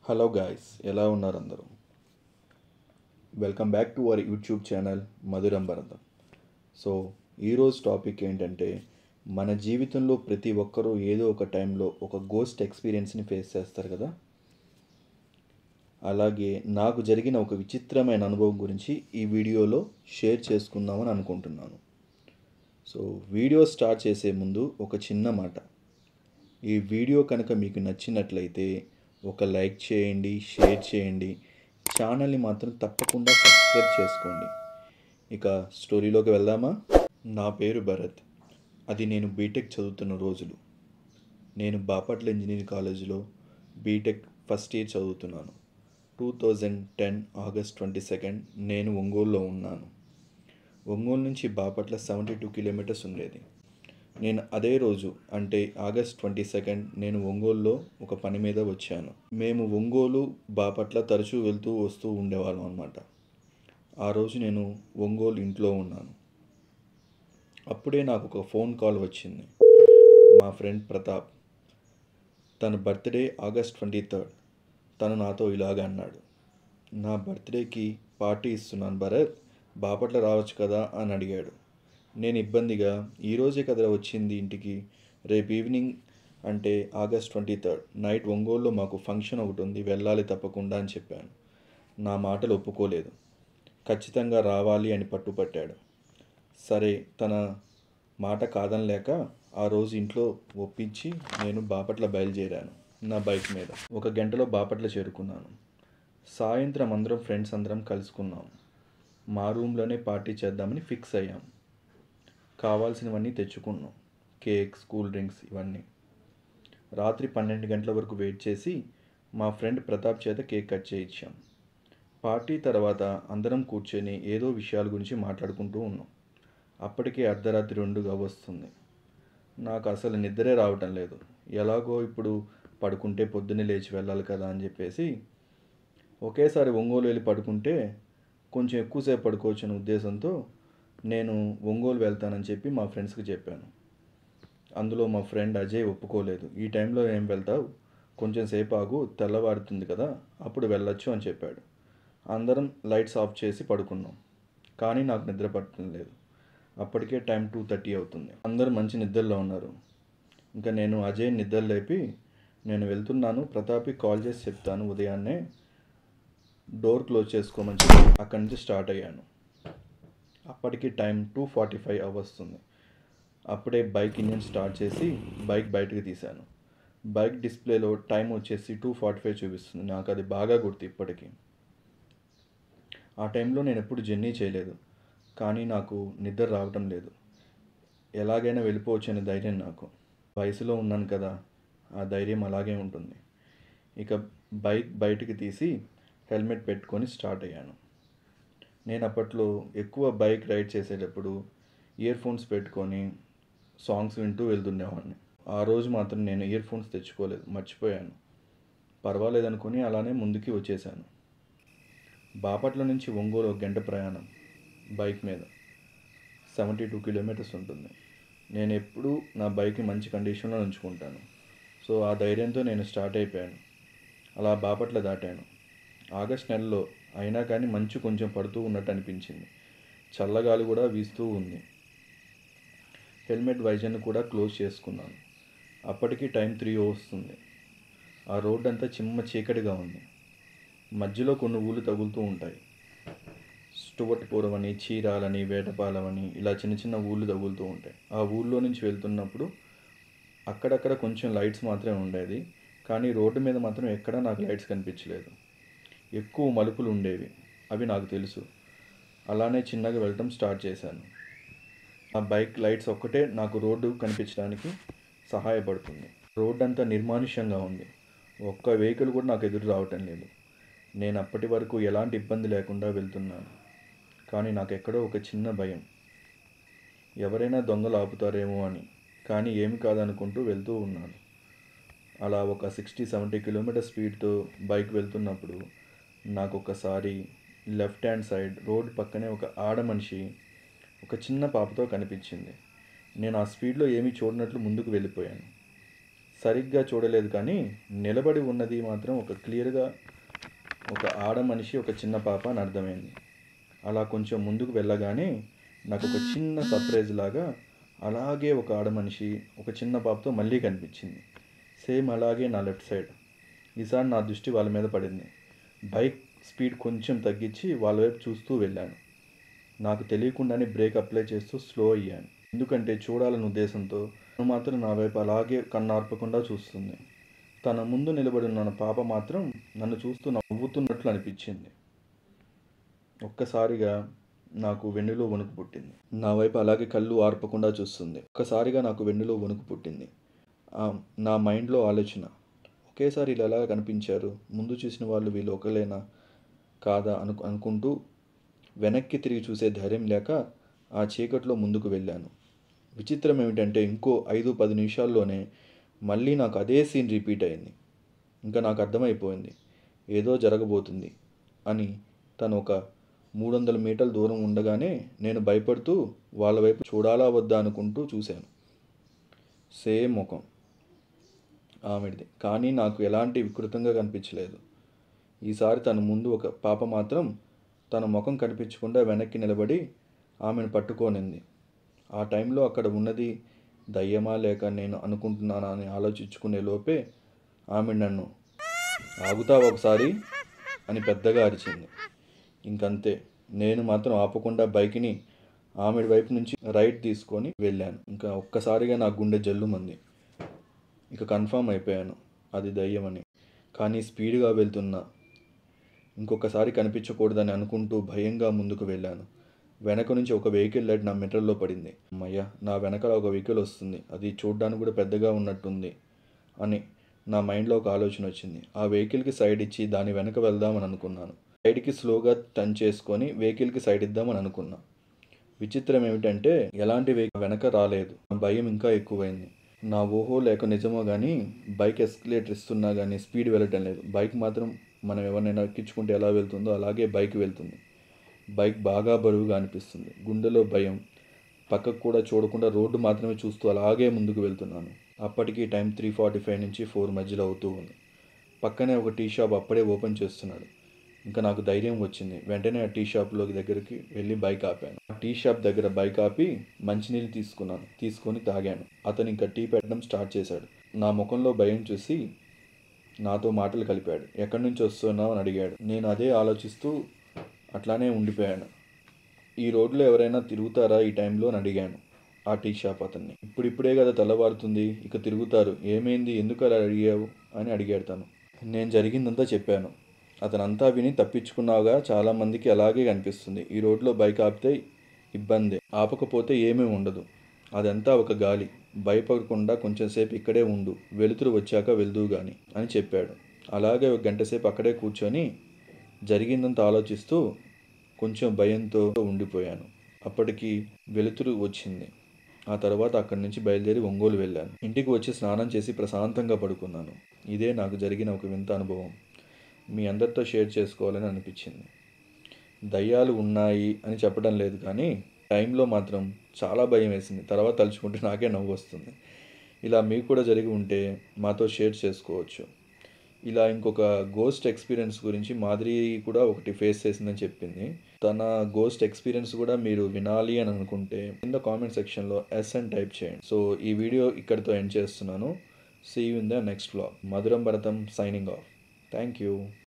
hello guys ఎలా ఉన్నారు అందరూ welcome back to our YouTube channel Madhuram Bharatham so ఈరోజు టాపిక్ ఏంటంటే మన జీవితంలో ప్రతి ఒక్కరూ ఏదో ఒక టైంలో ఒక గోస్ట్ ఎక్స్పీరియన్స్ని ఫేస్ చేస్తారు కదా అలాగే నాకు జరిగిన ఒక విచిత్రమైన అనుభవం గురించి ఈ వీడియోలో షేర్ చేసుకుందామని అనుకుంటున్నాను సో వీడియో స్టార్ట్ చేసే ముందు ఒక చిన్న మాట ఈ వీడియో కనుక మీకు నచ్చినట్లయితే ఒక లైక్ చేయండి షేర్ చేయండి ఛానల్ని మాత్రం తప్పకుండా సబ్స్క్రైబ్ చేసుకోండి ఇక స్టోరీలోకి వెళ్దామా నా పేరు భరత్ అది నేను బీటెక్ చదువుతున్న రోజులు నేను బాపట్ల ఇంజనీరింగ్ కాలేజీలో బీటెక్ ఫస్ట్ ఇయర్ చదువుతున్నాను two thousand ten August twenty second నేను ఒంగోలులో ఉన్నాను ఒంగోలు నుంచి బాపట్ల సెవెంటీ టూ కిలోమీటర్స్ ఉండేది నేను అదే రోజు అంటే ఆగస్ట్ ట్వంటీ సెకండ్ నేను ఒంగోలులో ఒక పని మీద వచ్చాను మేము ఒంగోలు బాపట్ల తరచూ వెళ్తూ వస్తూ ఉండేవాళ్ళం అనమాట ఆ రోజు నేను ఒంగోలు ఇంట్లో ఉన్నాను అప్పుడే నాకు ఒక ఫోన్ కాల్ వచ్చింది మా ఫ్రెండ్ ప్రతాప్ తన బర్త్డే ఆగస్ట్ ట్వంటీ థర్డ్ తను నాతో ఇలాగ అన్నాడు నా బర్త్డేకి పార్టీ ఇస్తున్నాను భరత్ బాపట్ల రావచ్చు కదా అని అడిగాడు నేను ఇబ్బందిగా ఈరోజే కదరా వచ్చింది ఇంటికి రేపు ఈవినింగ్ అంటే ఆగస్ట్ ట్వంటీ థర్డ్ నైట్ ఒంగోలులో మాకు ఫంక్షన్ ఒకటి ఉంది వెళ్ళాలి తప్పకుండా అని చెప్పాను నా మాటలు ఒప్పుకోలేదు ఖచ్చితంగా రావాలి అని పట్టుపట్టాడు సరే తన మాట కాదనలేక ఆ రోజు ఇంట్లో ఒప్పించి నేను బాపట్ల బయలుదేరాను నా బైక్ మీద ఒక గంటలో బాపట్ల చేరుకున్నాను సాయంత్రం అందరం ఫ్రెండ్స్ అందరం కలుసుకున్నాం మా రూమ్లోనే పార్టీ చేద్దామని ఫిక్స్ అయ్యాం కావాల్సినవన్నీ తెచ్చుకున్నాం కేక్స్ కూల్ డ్రింక్స్ ఇవన్నీ రాత్రి పన్నెండు గంటల వరకు వెయిట్ చేసి మా ఫ్రెండ్ ప్రతాప్ చేత కేక్ కట్ చేయించాం పార్టీ తర్వాత అందరం కూర్చొని ఏదో విషయాల గురించి మాట్లాడుకుంటూ ఉన్నాం అప్పటికే అర్ధరాత్రి రెండుగా వస్తుంది నాకు అసలు నిద్రే రావటం లేదు ఎలాగో ఇప్పుడు పడుకుంటే పొద్దున్నే లేచి వెళ్ళాలి కదా అని చెప్పేసి ఒకేసారి ఒంగోలు వెళ్ళి పడుకుంటే కొంచెం ఎక్కువసేపు పడుకోవచ్చు అనే ఉద్దేశంతో నేను ఒంగోలు వెళ్తానని చెప్పి మా ఫ్రెండ్స్కి చెప్పాను అందులో మా ఫ్రెండ్ అజయ్ ఒప్పుకోలేదు ఈ టైంలో ఏం వెళ్తావు కొంచెం సేపు ఆగు తెల్లవారుతుంది కదా అప్పుడు వెళ్ళొచ్చు అని చెప్పాడు అందరం లైట్స్ ఆఫ్ చేసి పడుకున్నాం కానీ నాకు నిద్ర పట్టడం లేదు అప్పటికే టైం టూ థర్టీ అవుతుంది అందరూ మంచి నిద్రలో ఉన్నారు ఇంకా నేను అజయ్ నిద్ర లేపి నేను వెళ్తున్నాను ప్రతాప్కి కాల్ చేసి చెప్తాను ఉదయాన్నే డోర్ క్లోజ్ చేసుకోమని చెప్పి అక్కడి నుంచి స్టార్ట్ అయ్యాను అప్పటికి టైం టూ ఫార్టీ ఫైవ్ అవర్స్తుంది అప్పుడే బైక్ ఇంజిన్ స్టార్ట్ చేసి బైక్ బయటకు తీశాను బైక్ డిస్ప్లేలో టైం వచ్చేసి టూ ఫార్టీ ఫైవ్ చూపిస్తుంది నాకు అది బాగా గుర్తు ఇప్పటికీ ఆ టైంలో నేను ఎప్పుడు జర్నీ చేయలేదు కానీ నాకు నిద్ర రావటం లేదు ఎలాగైనా వెళ్ళిపోవచ్చు అనే ధైర్యం నాకు వయసులో ఉన్నాను కదా ఆ ధైర్యం అలాగే ఉంటుంది ఇక బైక్ బయటికి తీసి హెల్మెట్ పెట్టుకొని స్టార్ట్ అయ్యాను నేను అప్పట్లో ఎక్కువ బైక్ రైడ్ చేసేటప్పుడు ఇయర్ ఫోన్స్ పెట్టుకొని సాంగ్స్ వింటూ వెళ్తుండేవాడిని ఆ రోజు మాత్రం నేను ఇయర్ ఫోన్స్ తెచ్చుకోలేదు మర్చిపోయాను పర్వాలేదు అనుకుని అలానే ముందుకి వచ్చేసాను బాపట్ల నుంచి ఒంగోలు ఒక గంట ప్రయాణం బైక్ మీద సెవెంటీ టూ కిలోమీటర్స్ ఉంటుంది నేను ఎప్పుడూ నా బైక్ని మంచి కండిషన్లో ఉంచుకుంటాను సో ఆ ధైర్యంతో నేను స్టార్ట్ అయిపోయాను అలా బాపట్ల దాటాను ఆగస్ట్ నెలలో అయినా కానీ మంచు కొంచెం పడుతూ ఉన్నట్టు అనిపించింది చల్లగాలి కూడా వీస్తూ ఉంది హెల్మెట్ వైజర్ని కూడా క్లోజ్ చేసుకున్నాను అప్పటికి టైం త్రీ వస్తుంది ఆ రోడ్ అంతా చిమ్మ చీకటిగా ఉంది మధ్యలో కొన్ని ఊళ్ళు తగులుతూ ఉంటాయి స్టువట్పురం అని చీరాలని వేటపాలెమని ఇలా చిన్న చిన్న ఊళ్ళు తగులుతూ ఉంటాయి ఆ ఊళ్ళో నుంచి వెళ్తున్నప్పుడు అక్కడక్కడ కొంచెం లైట్స్ మాత్రమే ఉండేది కానీ రోడ్డు మీద మాత్రం ఎక్కడా నాకు లైట్స్ కనిపించలేదు ఎక్కువ మలుపులు ఉండేవి అవి నాకు తెలుసు అలానే చిన్నగా వెళ్ళటం స్టార్ట్ చేశాను ఆ బైక్ లైట్స్ ఒక్కటే నాకు రోడ్డు కనిపించడానికి సహాయపడుతుంది రోడ్ అంతా నిర్మానుష్యంగా ఉంది ఒక్క వెహికల్ కూడా నాకు ఎదురు రావటం లేదు నేను అప్పటి వరకు ఎలాంటి ఇబ్బంది లేకుండా వెళ్తున్నాను కానీ నాకు ఎక్కడో ఒక చిన్న భయం ఎవరైనా దొంగలు ఆపుతారేమో అని కానీ ఏమి కాదనుకుంటూ వెళ్తూ ఉన్నాను అలా ఒక సిక్స్టీ సెవెంటీ కిలోమీటర్ స్పీడ్తో బైక్ వెళ్తున్నప్పుడు నాకు ఒకసారి లెఫ్ట్ హ్యాండ్ సైడ్ రోడ్ పక్కనే ఒక ఆడ మనిషి ఒక చిన్న పాపతో కనిపించింది నేను ఆ స్పీడ్లో ఏమీ చూడనట్లు ముందుకు వెళ్ళిపోయాను సరిగ్గా చూడలేదు కానీ నిలబడి ఉన్నది మాత్రం ఒక క్లియర్గా ఒక ఆడ మనిషి ఒక చిన్న పాప అని అర్థమైంది అలా కొంచెం ముందుకు వెళ్ళగానే నాకు ఒక చిన్న సర్ప్రైజ్ లాగా అలాగే ఒక ఆడ మనిషి ఒక చిన్న పాపతో మళ్ళీ కనిపించింది సేమ్ అలాగే నా లెఫ్ట్ సైడ్ ఈసారి నా దృష్టి వాళ్ళ మీద పడింది బైక్ స్పీడ్ కొంచెం తగ్గించి వాళ్ళ వైపు చూస్తూ వెళ్ళాను నాకు తెలియకుండానే బ్రేక్ అప్లై చేస్తూ స్లో అయ్యాను ఎందుకంటే చూడాలనే ఉద్దేశంతో తను మాత్రం నా వైపు అలాగే కన్నార్పకుండా చూస్తుంది తన ముందు నిలబడి ఉన్న పాప మాత్రం నన్ను చూస్తూ నవ్వుతున్నట్లు అనిపించింది ఒక్కసారిగా నాకు వెన్నులో వణుకు పుట్టింది నా వైపు అలాగే కళ్ళు ఆర్పకుండా చూస్తుంది ఒక్కసారిగా నాకు వెన్నులో వణుకు పుట్టింది ఆ, నా మైండ్లో ఆలోచన ఒకేసారి ఇలా ఎలా కనిపించారు ముందు చూసిన వాళ్ళు వీళ్ళు ఒకలేనా కాదా అను అనుకుంటూ వెనక్కి తిరిగి చూసే ధైర్యం లేక ఆ చీకట్లో ముందుకు వెళ్ళాను విచిత్రం ఏమిటంటే ఇంకో ఐదు పది నిమిషాల్లోనే మళ్ళీ నాకు అదే సీన్ రిపీట్ అయింది ఇంకా నాకు అర్థమైపోయింది ఏదో జరగబోతుంది అని తను ఒక మూడు వందల మీటర్ల దూరం ఉండగానే నేను భయపడుతూ వాళ్ళ వైపు చూడాలా వద్దా అనుకుంటూ చూశాను సేమ్ ముఖం ఆమెడిది కానీ నాకు ఎలాంటి వికృతంగా కనిపించలేదు ఈసారి తన ముందు ఒక పాప మాత్రం తన ముఖం కనిపించకుండా వెనక్కి నిలబడి ఆమెను పట్టుకోనింది ఆ టైంలో అక్కడ ఉన్నది దయ్యమా లేక నేను అనుకుంటున్నానా అని ఆలోచించుకునే లోపే ఆమె నన్ను ఆగుతావా ఒకసారి అని పెద్దగా అరిచింది ఇంకంతే నేను మాత్రం ఆపకుండా బైక్ని ఆమె వైపు నుంచి రైట్ తీసుకొని వెళ్ళాను ఇంకా ఒక్కసారిగా నా గుండె జల్లుమంది ఇక కన్ఫామ్ అయిపోయాను అది దయ్యమని కానీ స్పీడ్గా వెళ్తున్నా ఇంకొకసారి కనిపించకూడదని అనుకుంటూ భయంగా ముందుకు వెళ్ళాను వెనక నుంచి ఒక వెహికల్ లైట్ నా మెటల్లో పడింది అమ్మయ్య నా వెనకాల ఒక వెహికల్ వస్తుంది అది చూడ్డానికి కూడా పెద్దగా ఉన్నట్టుంది అని నా మైండ్లో ఒక ఆలోచన వచ్చింది ఆ వెహికల్కి సైడ్ ఇచ్చి దాని వెనక వెళ్దామని అనుకున్నాను సైడ్కి స్లోగా టర్న్ చేసుకొని వెహికల్కి సైడ్ ఇద్దామని అనుకున్నా విచిత్రం ఏమిటంటే ఎలాంటి వెహికల్ వెనక రాలేదు నా భయం ఇంకా ఎక్కువైంది నా ఊహో లేక నిజమో కానీ బైక్ ఎస్కలేటర్ ఇస్తున్నా కానీ స్పీడ్ వెళ్ళటం లేదు బైక్ మాత్రం మనం ఎవరినైనా ఎక్కించుకుంటే ఎలా వెళ్తుందో అలాగే బైక్ వెళ్తుంది బైక్ బాగా బరువుగా అనిపిస్తుంది గుండెలో భయం పక్కకు కూడా చూడకుండా రోడ్డు మాత్రమే చూస్తూ అలాగే ముందుకు వెళ్తున్నాను అప్పటికి టైం త్రీ ఫార్టీ ఫైవ్ నుంచి ఫోర్ మధ్యలో అవుతూ ఉంది పక్కనే ఒక టీ షాప్ అప్పుడే ఓపెన్ చేస్తున్నాడు ఇంకా నాకు ధైర్యం వచ్చింది వెంటనే ఆ టీ షాప్లోకి దగ్గరికి వెళ్ళి బైక్ ఆపాను ఆ టీ షాప్ దగ్గర బైక్ ఆపి మంచినీళ్ళు తీసుకున్నాను తీసుకొని తాగాను అతను ఇంకా టీ పెట్టడం స్టార్ట్ చేశాడు నా ముఖంలో భయం చూసి నాతో మాటలు కలిపాడు ఎక్కడి నుంచి వస్తున్నావు అని అడిగాడు నేను అదే ఆలోచిస్తూ అట్లానే ఉండిపోయాను ఈ రోడ్లో ఎవరైనా తిరుగుతారా ఈ టైంలో అని అడిగాను ఆ టీ షాప్ అతన్ని ఇప్పుడిప్పుడే కదా తెల్లవారుతుంది ఇక తిరుగుతారు ఏమైంది ఎందుకు అలా అడిగావు అని అడిగాడు తను నేను జరిగిందంతా చెప్పాను అతనంతా విని తప్పించుకున్నావుగా చాలామందికి అలాగే కనిపిస్తుంది ఈ రోడ్లో బైక్ ఆపితే ఇబ్బందే ఆపకపోతే ఏమీ ఉండదు అదంతా ఒక గాలి భయపడకుండా కొంచెంసేపు ఇక్కడే ఉండు వెలుతురు వచ్చాక వెళ్దువు గాని అని చెప్పాడు అలాగే ఒక గంట సేపు అక్కడే కూర్చొని జరిగిందంతా ఆలోచిస్తూ కొంచెం భయంతో ఉండిపోయాను అప్పటికి వెలుతురు వచ్చింది ఆ తర్వాత అక్కడి నుంచి బయలుదేరి ఒంగోలు వెళ్ళాను ఇంటికి వచ్చి స్నానం చేసి ప్రశాంతంగా పడుకున్నాను ఇదే నాకు జరిగిన ఒక వింత అనుభవం మీ అందరితో షేర్ చేసుకోవాలని అనిపించింది దయ్యాలు ఉన్నాయి అని చెప్పడం లేదు కానీ టైంలో మాత్రం చాలా భయం వేసింది తర్వాత తలుచుకుంటే నాకే నవ్వు వస్తుంది ఇలా మీకు కూడా జరిగి ఉంటే మాతో షేర్ చేసుకోవచ్చు ఇలా ఇంకొక గోస్ట్ ఎక్స్పీరియన్స్ గురించి మాదిరి కూడా ఒకటి ఫేస్ చేసిందని చెప్పింది తన గోస్ట్ ఎక్స్పీరియన్స్ కూడా మీరు వినాలి అని అనుకుంటే కింద కామెంట్ సెక్షన్లో ఎస్ అని టైప్ చేయండి సో ఈ వీడియో ఇక్కడితో ఎండ్ చేస్తున్నాను see you in the next vlog Madhuram Bharatham signing off thank you